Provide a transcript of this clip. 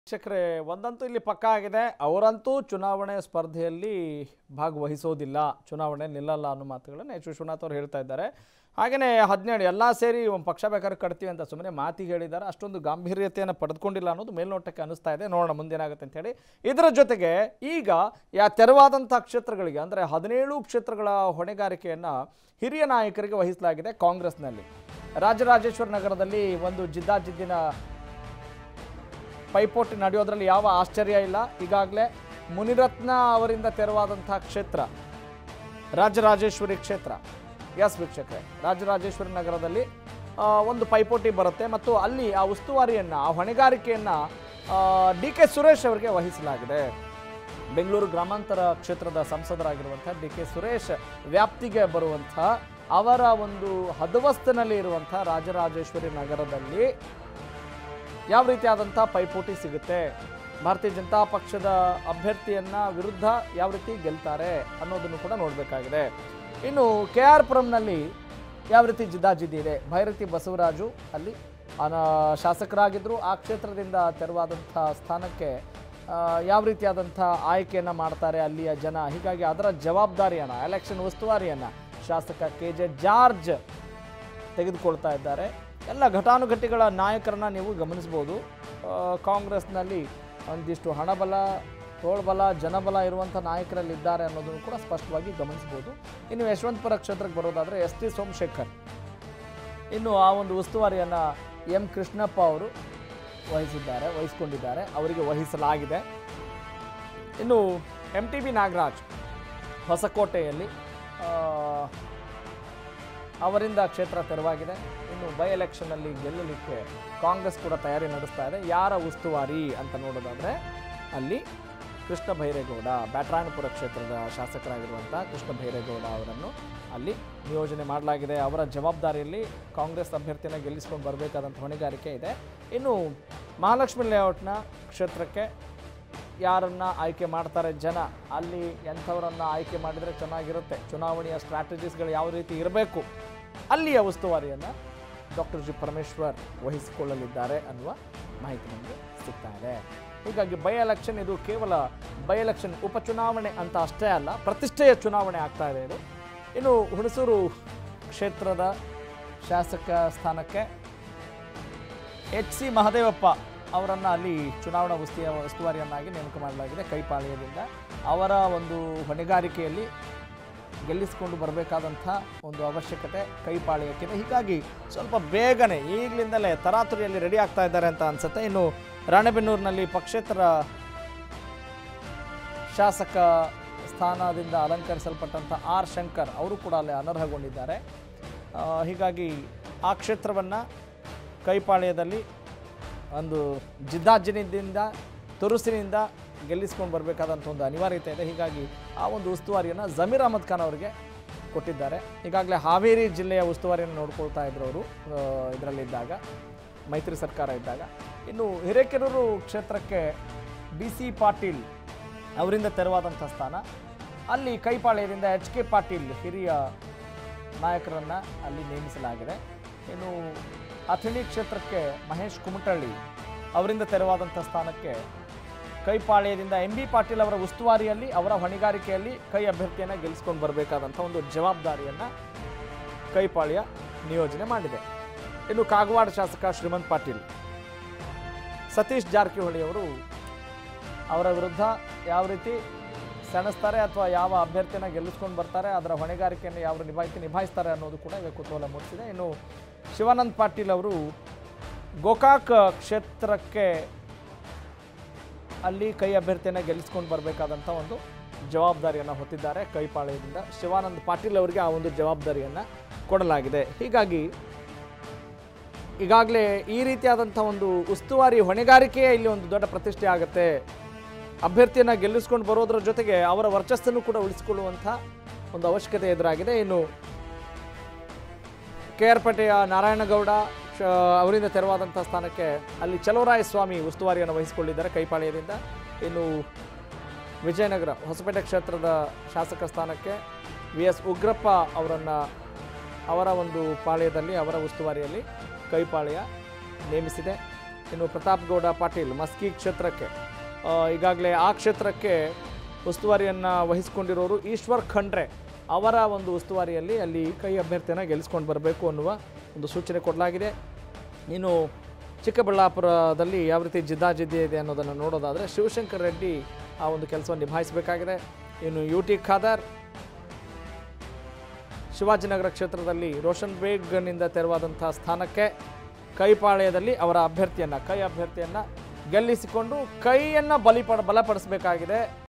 ಶಿಕ್ಷಕರೇ ಒಂದಂತೂ ಇಲ್ಲಿ ಪಕ್ಕ ಆಗಿದೆ ಅವರಂತೂ ಚುನಾವಣೆ ಸ್ಪರ್ಧೆಯಲ್ಲಿ ಭಾಗವಹಿಸೋದಿಲ್ಲ ಚುನಾವಣೆ ನಿಲ್ಲಲ್ಲ ಅನ್ನೋ ಮಾತುಗಳನ್ನು ಎಚ್ ವಿಶ್ವನಾಥ್ ಅವರು ಹೇಳ್ತಾ ಇದ್ದಾರೆ ಹಾಗೆಯೇ ಹದಿನೇಳು ಎಲ್ಲ ಸೇರಿ ಒಂದು ಪಕ್ಷ ಬೇಕಾದ್ರೆ ಕಟ್ತೀವಿ ಅಂತ ಸುಮ್ಮನೆ ಮಾತಿಗೆ ಹೇಳಿದ್ದಾರೆ ಅಷ್ಟೊಂದು ಗಾಂಭೀರ್ಯತೆಯನ್ನು ಪಡೆದುಕೊಂಡಿಲ್ಲ ಅನ್ನೋದು ಮೇಲ್ನೋಟಕ್ಕೆ ಅನಿಸ್ತಾ ಇದೆ ನೋಡೋಣ ಮುಂದೇನಾಗುತ್ತೆ ಅಂತ ಹೇಳಿ ಇದರ ಜೊತೆಗೆ ಈಗ ಯಾ ತೆರವಾದಂಥ ಕ್ಷೇತ್ರಗಳಿಗೆ ಅಂದರೆ ಹದಿನೇಳು ಕ್ಷೇತ್ರಗಳ ಹೊಣೆಗಾರಿಕೆಯನ್ನು ಹಿರಿಯ ನಾಯಕರಿಗೆ ವಹಿಸಲಾಗಿದೆ ಕಾಂಗ್ರೆಸ್ನಲ್ಲಿ ರಾಜರಾಜೇಶ್ವರ ನಗರದಲ್ಲಿ ಒಂದು ಜಿದ್ದಾಜಿದ್ದಿನ ಪೈಪೋಟಿ ನಡೆಯೋದ್ರಲ್ಲಿ ಯಾವ ಆಶ್ಚರ್ಯ ಇಲ್ಲ ಈಗಾಗಲೇ ಮುನಿರತ್ನ ಅವರಿಂದ ತೆರವಾದಂತಹ ಕ್ಷೇತ್ರ ರಾಜರಾಜೇಶ್ವರಿ ಕ್ಷೇತ್ರ ಎಸ್ ವೀಕ್ಷಕರೇ ರಾಜರಾಜೇಶ್ವರಿ ನಗರದಲ್ಲಿ ಆ, ಒಂದು ಪೈಪೋಟಿ ಬರುತ್ತೆ ಮತ್ತು ಅಲ್ಲಿ ಆ ಉಸ್ತುವಾರಿಯನ್ನು ಆ ಹೊಣೆಗಾರಿಕೆಯನ್ನು ಡಿ ಕೆ ಸುರೇಶ್ ಅವರಿಗೆ ವಹಿಸಲಾಗಿದೆ ಬೆಂಗಳೂರು ಗ್ರಾಮಾಂತರ ಕ್ಷೇತ್ರದ ಸಂಸದರಾಗಿರುವಂಥ ಡಿ ಕೆ ಸುರೇಶ್ ವ್ಯಾಪ್ತಿಗೆ ಬರುವಂಥ ಅವರ ಒಂದು ಹದವಸ್ತಿನಲ್ಲಿ ಇರುವಂಥ ರಾಜರಾಜೇಶ್ವರಿ ನಗರದಲ್ಲಿ ಯಾವ ರೀತಿಯಾದಂಥ ಪೈಪೋಟಿ ಸಿಗುತ್ತೆ ಭಾರತೀಯ ಜನತಾ ಪಕ್ಷದ ಅಭ್ಯರ್ಥಿಯನ್ನ ವಿರುದ್ಧ ಯಾವ ರೀತಿ ಗೆಲ್ತಾರೆ ಅನ್ನೋದನ್ನು ಕೂಡ ನೋಡಬೇಕಾಗಿದೆ ಇನ್ನು ಕೆ ಆರ್ ಪುರಂನಲ್ಲಿ ಯಾವ ರೀತಿ ಜಿದ್ದಾಜಿದ್ದಿ ಇದೆ ಭೈರತಿ ಬಸವರಾಜು ಅಲ್ಲಿ ಅನ ಶಾಸಕರಾಗಿದ್ದರು ಆ ಕ್ಷೇತ್ರದಿಂದ ತೆರವಾದಂಥ ಸ್ಥಾನಕ್ಕೆ ಆ, ಯಾವ ರೀತಿಯಾದಂಥ ಆಯ್ಕೆಯನ್ನು ಮಾಡ್ತಾರೆ ಅಲ್ಲಿಯ ಜನ ಹೀಗಾಗಿ ಅದರ ಜವಾಬ್ದಾರಿಯನ್ನು ಎಲೆಕ್ಷನ್ ಉಸ್ತುವಾರಿಯನ್ನು ಶಾಸಕ ಕೆ ಜೆ ಜಾರ್ಜ್ ತೆಗೆದುಕೊಳ್ತಾ ಇದ್ದಾರೆ ಎಲ್ಲ ಘಟಾನುಘಟಿಗಳ ನಾಯಕರನ್ನ ನೀವು ಗಮನಿಸ್ಬೋದು ಆ, ಕಾಂಗ್ರೆಸ್ನಲ್ಲಿ ಒಂದಿಷ್ಟು ಹಣಬಲ ತೋಳ್ಬಲ ಜನಬಲ ಇರುವಂಥ ನಾಯಕರಲ್ಲಿ ಇದ್ದಾರೆ ಅನ್ನೋದನ್ನು ಕೂಡ ಸ್ಪಷ್ಟವಾಗಿ ಗಮನಿಸ್ಬೋದು ಇನ್ನು ಯಶವಂತಪುರ ಕ್ಷೇತ್ರಕ್ಕೆ ಬರೋದಾದರೆ ಎಸ್ ಟಿ ಸೋಮಶೇಖರ್ ಇನ್ನು ಆ ಒಂದು ಉಸ್ತುವಾರಿಯನ್ನು ಎಂ ಕೃಷ್ಣಪ್ಪ ಅವರು ವಹಿಸಿದ್ದಾರೆ ವಹಿಸ್ಕೊಂಡಿದ್ದಾರೆ ಅವರಿಗೆ ವಹಿಸಲಾಗಿದೆ ಇನ್ನು ಎಂ ಟಿ ಬಿ ನಾಗರಾಜ್ ಹೊಸಕೋಟೆಯಲ್ಲಿ ಆ, ಅವರಿಂದ ಕ್ಷೇತ್ರ ತೆರವಾಗಿದೆ ಇನ್ನು ಬೈ ಎಲೆಕ್ಷನ್ನಲ್ಲಿ ಗೆಲ್ಲಲಿಕ್ಕೆ ಕಾಂಗ್ರೆಸ್ ಕೂಡ ತಯಾರಿ ನಡೆಸ್ತಾ ಇದೆ ಯಾರ ಉಸ್ತುವಾರಿ ಅಂತ ನೋಡೋದಾದರೆ ಅಲ್ಲಿ ಕೃಷ್ಣ ಭೈರೇಗೌಡ ಬ್ಯಾಟ್ರಾಯನಪುರ ಕ್ಷೇತ್ರದ ಶಾಸಕರಾಗಿರುವಂಥ ಕೃಷ್ಣ ಭೈರೇಗೌಡ ಅವರನ್ನು ಅಲ್ಲಿ ನಿಯೋಜನೆ ಮಾಡಲಾಗಿದೆ ಅವರ ಜವಾಬ್ದಾರಿಯಲ್ಲಿ ಕಾಂಗ್ರೆಸ್ ಅಭ್ಯರ್ಥಿನ ಗೆಲ್ಲಿಸ್ಕೊಂಡು ಬರಬೇಕಾದಂಥ ಹೊಣೆಗಾರಿಕೆ ಇದೆ ಇನ್ನು ಮಹಾಲಕ್ಷ್ಮಿ ಲೇಔಟ್ನ ಕ್ಷೇತ್ರಕ್ಕೆ ಯಾರನ್ನ ಆಯ್ಕೆ ಮಾಡ್ತಾರೆ ಜನ ಅಲ್ಲಿ ಎಂಥವರನ್ನ ಆಯ್ಕೆ ಮಾಡಿದರೆ ಚೆನ್ನಾಗಿರುತ್ತೆ ಚುನಾವಣೆಯ ಸ್ಟ್ರಾಟಜೀಸ್ಗಳು ಯಾವ ರೀತಿ ಇರಬೇಕು ಅಲ್ಲಿಯ ಉಸ್ತುವಾರಿಯನ್ನು ಡಾಕ್ಟರ್ ಜಿ ಪರಮೇಶ್ವರ್ ವಹಿಸಿಕೊಳ್ಳಲಿದ್ದಾರೆ ಅನ್ನುವ ಮಾಹಿತಿ ನಮಗೆ ಸಿಗ್ತಾ ಇದೆ ಹೀಗಾಗಿ ಬೈ ಎಲೆಕ್ಷನ್ ಇದು ಕೇವಲ ಬೈ ಎಲೆಕ್ಷನ್ ಉಪಚುನಾವಣೆ ಅಂತ ಅಷ್ಟೇ ಅಲ್ಲ ಪ್ರತಿಷ್ಠೆಯ ಚುನಾವಣೆ ಆಗ್ತಾ ಇದೆ ಇದು ಇನ್ನು ಹುಣಸೂರು ಕ್ಷೇತ್ರದ ಶಾಸಕ ಸ್ಥಾನಕ್ಕೆ ಎಚ್ ಸಿ ಮಹದೇವಪ್ಪ ಅವರನ್ನು ಅಲ್ಲಿ ಚುನಾವಣಾ ಉಸ್ತಿಯ ಉಸ್ತುವಾರಿಯನ್ನಾಗಿ ನೇಮಕ ಮಾಡಲಾಗಿದೆ ಕೈಪಾಳ್ಯದಿಂದ ಅವರ ಒಂದು ಹೊಣೆಗಾರಿಕೆಯಲ್ಲಿ ಗೆಲ್ಲಿಸಿಕೊಂಡು ಬರಬೇಕಾದಂಥ ಒಂದು ಅವಶ್ಯಕತೆ ಕೈಪಾಳ್ಯಕ್ಕಿದೆ ಹೀಗಾಗಿ ಸ್ವಲ್ಪ ಬೇಗನೆ ಈಗಲಿಂದಲೇ ತರಾತುರಿಯಲ್ಲಿ ರೆಡಿ ಆಗ್ತಾ ಇದ್ದಾರೆ ಅಂತ ಅನ್ಸುತ್ತೆ ಇನ್ನು ರಾಣೆಬೆನ್ನೂರಿನಲ್ಲಿ ಪಕ್ಷೇತರ ಶಾಸಕ ಸ್ಥಾನದಿಂದ ಅಲಂಕರಿಸಲ್ಪಟ್ಟಂಥ ಆರ್ ಶಂಕರ್ ಅವರು ಕೂಡ ಅಲ್ಲಿ ಅನರ್ಹಗೊಂಡಿದ್ದಾರೆ ಆ, ಹೀಗಾಗಿ ಆ ಕ್ಷೇತ್ರವನ್ನು ಕೈಪಾಳ್ಯದಲ್ಲಿ ಒಂದು ಜಿದ್ದಾಜಿನಿಂದ ತುರುಸಿನಿಂದ ಗೆಲ್ಲಿಸ್ಕೊಂಡು ಬರಬೇಕಾದಂಥ ಒಂದು ಅನಿವಾರ್ಯತೆ ಇದೆ ಹೀಗಾಗಿ ಆ ಒಂದು ಉಸ್ತುವಾರಿಯನ್ನು ಜಮೀರ್ ಅಹಮದ್ ಖಾನ್ ಅವರಿಗೆ ಕೊಟ್ಟಿದ್ದಾರೆ ಈಗಾಗಲೇ ಹಾವೇರಿ ಜಿಲ್ಲೆಯ ಉಸ್ತುವಾರಿಯನ್ನು ನೋಡ್ಕೊಳ್ತಾ ಇದ್ರು ಅವರು ಇದರಲ್ಲಿದ್ದಾಗ ಮೈತ್ರಿ ಸರ್ಕಾರ ಇದ್ದಾಗ ಇನ್ನು ಹಿರೇಕೆರೂರು ಕ್ಷೇತ್ರಕ್ಕೆ ಬಿ ಸಿ ಪಾಟೀಲ್ ಅವರಿಂದ ತೆರವಾದಂಥ ಸ್ಥಾನ ಅಲ್ಲಿ ಕೈಪಾಳ್ಯದಿಂದ ಎಚ್ ಕೆ ಪಾಟೀಲ್ ಹಿರಿಯ ನಾಯಕರನ್ನು ಅಲ್ಲಿ ನೇಮಿಸಲಾಗಿದೆ ಇನ್ನು ಅಥಣಿ ಕ್ಷೇತ್ರಕ್ಕೆ ಮಹೇಶ್ ಕುಮಟಳ್ಳಿ ಅವರಿಂದ ತೆರವಾದಂಥ ಸ್ಥಾನಕ್ಕೆ ಕೈಪಾಳ್ಯದಿಂದ ಎಂ ಬಿ ಪಾಟೀಲ್ ಅವರ ಉಸ್ತುವಾರಿಯಲ್ಲಿ ಅವರ ಹೊಣೆಗಾರಿಕೆಯಲ್ಲಿ ಕೈ ಅಭ್ಯರ್ಥಿಯನ್ನು ಗೆಲ್ಲಿಸ್ಕೊಂಡು ಬರಬೇಕಾದಂಥ ಒಂದು ಜವಾಬ್ದಾರಿಯನ್ನು ಕೈಪಾಳ್ಯ ನಿಯೋಜನೆ ಮಾಡಿದೆ ಇನ್ನು ಕಾಗವಾಡ ಶಾಸಕ ಶ್ರೀಮಂತ್ ಪಾಟೀಲ್ ಸತೀಶ್ ಜಾರಕಿಹೊಳಿ ಅವರು ಅವರ ವಿರುದ್ಧ ಯಾವ ರೀತಿ ಸೆಣಸ್ತಾರೆ ಅಥವಾ ಯಾವ ಅಭ್ಯರ್ಥಿನ ಗೆಲ್ಲಿಸ್ಕೊಂಡು ಬರ್ತಾರೆ ಅದರ ಹೊಣೆಗಾರಿಕೆಯನ್ನು ಯಾವ ನಿಭಾಯಿಸಿ ನಿಭಾಯಿಸ್ತಾರೆ ಅನ್ನೋದು ಕೂಡ ಈಗ ಕುತೂಹಲ ಮೂಡಿಸಿದೆ ಇನ್ನು ಶಿವಾನಂದ್ ಪಾಟೀಲ್ ಅವರು ಗೋಕಾಕ್ ಕ್ಷೇತ್ರಕ್ಕೆ ಅಲ್ಲಿ ಕೈ ಅಭ್ಯರ್ಥಿಯನ್ನು ಗೆಲ್ಲಿಸ್ಕೊಂಡು ಬರಬೇಕಾದಂಥ ಒಂದು ಜವಾಬ್ದಾರಿಯನ್ನು ಹೊತ್ತಿದ್ದಾರೆ ಕೈಪಾಳ್ಯದಿಂದ ಶಿವಾನಂದ್ ಪಾಟೀಲ್ ಅವರಿಗೆ ಆ ಒಂದು ಜವಾಬ್ದಾರಿಯನ್ನು ಕೊಡಲಾಗಿದೆ ಹೀಗಾಗಿ ಈಗಾಗಲೇ ಈ ರೀತಿಯಾದಂಥ ಒಂದು ಉಸ್ತುವಾರಿ ಹೊಣೆಗಾರಿಕೆಯೇ ಇಲ್ಲಿ ಒಂದು ದೊಡ್ಡ ಪ್ರತಿಷ್ಠೆ ಆಗುತ್ತೆ ಅಭ್ಯರ್ಥಿಯನ್ನು ಗೆಲ್ಲಿಸ್ಕೊಂಡು ಬರೋದ್ರ ಜೊತೆಗೆ ಅವರ ವರ್ಚಸ್ಸನ್ನು ಕೂಡ ಉಳಿಸಿಕೊಳ್ಳುವಂಥ ಒಂದು ಅವಶ್ಯಕತೆ ಎದುರಾಗಿದೆ ಇನ್ನು ಕೆ ಆರ್ ಪೇಟೆಯ ನಾರಾಯಣಗೌಡ ಶ- ಅವರಿಂದ ತೆರವಾದಂಥ ಸ್ಥಾನಕ್ಕೆ ಅಲ್ಲಿ ಚಲವರಾಯ ಸ್ವಾಮಿ ಉಸ್ತುವಾರಿಯನ್ನು ವಹಿಸಿಕೊಂಡಿದ್ದಾರೆ ಕೈಪಾಳ್ಯದಿಂದ ಇನ್ನು ವಿಜಯನಗರ ಹೊಸಪೇಟೆ ಕ್ಷೇತ್ರದ ಶಾಸಕ ಸ್ಥಾನಕ್ಕೆ ವಿ ಎಸ್ ಉಗ್ರಪ್ಪ ಅವರನ್ನು ಅವರ ಒಂದು ಪಾಳ್ಯದಲ್ಲಿ ಅವರ ಉಸ್ತುವಾರಿಯಲ್ಲಿ ಕೈಪಾಳ್ಯ ನೇಮಿಸಿದೆ ಇನ್ನು ಪ್ರತಾಪ್ ಗೌಡ ಪಾಟೀಲ್ ಮಸ್ಕಿ ಕ್ಷೇತ್ರಕ್ಕೆ ಆ, ಈಗಾಗಲೇ ಆ ಕ್ಷೇತ್ರಕ್ಕೆ ಉಸ್ತುವಾರಿಯನ್ನು ವಹಿಸಿಕೊಂಡಿರೋರು ಈಶ್ವರ್ ಖಂಡ್ರೆ ಅವರ ಒಂದು ಉಸ್ತುವಾರಿಯಲ್ಲಿ ಅಲ್ಲಿ ಕೈ ಅಭ್ಯರ್ಥಿಯನ್ನು ಗೆಲ್ಲಿಸ್ಕೊಂಡು ಬರಬೇಕು ಅನ್ನುವ ಒಂದು ಸೂಚನೆ ಕೊಡಲಾಗಿದೆ ಇನ್ನು ಚಿಕ್ಕಬಳ್ಳಾಪುರದಲ್ಲಿ ಯಾವ ರೀತಿ ಜಿದ್ದಾಜಿದ್ದಿ ಇದೆ ಅನ್ನೋದನ್ನು ನೋಡೋದಾದರೆ ಶಿವಶಂಕರ್ ರೆಡ್ಡಿ ಆ ಒಂದು ಕೆಲಸವನ್ನು ನಿಭಾಯಿಸಬೇಕಾಗಿದೆ ಇನ್ನು ಯು ಟಿ ಖಾದರ್ ಶಿವಾಜಿನಗರ ಕ್ಷೇತ್ರದಲ್ಲಿ ರೋಷನ್ ಬೇಗ್ನಿಂದ ತೆರವಾದಂತಹ ಸ್ಥಾನಕ್ಕೆ ಕೈಪಾಳ್ಯದಲ್ಲಿ ಅವರ ಅಭ್ಯರ್ಥಿಯನ್ನು ಕೈ ಅಭ್ಯರ್ಥಿಯನ್ನು ಗೆಲ್ಲಿಸಿಕೊಂಡು ಕೈಯನ್ನು ಬಲಿಪಡ ಬಲಪಡಿಸಬೇಕಾಗಿದೆ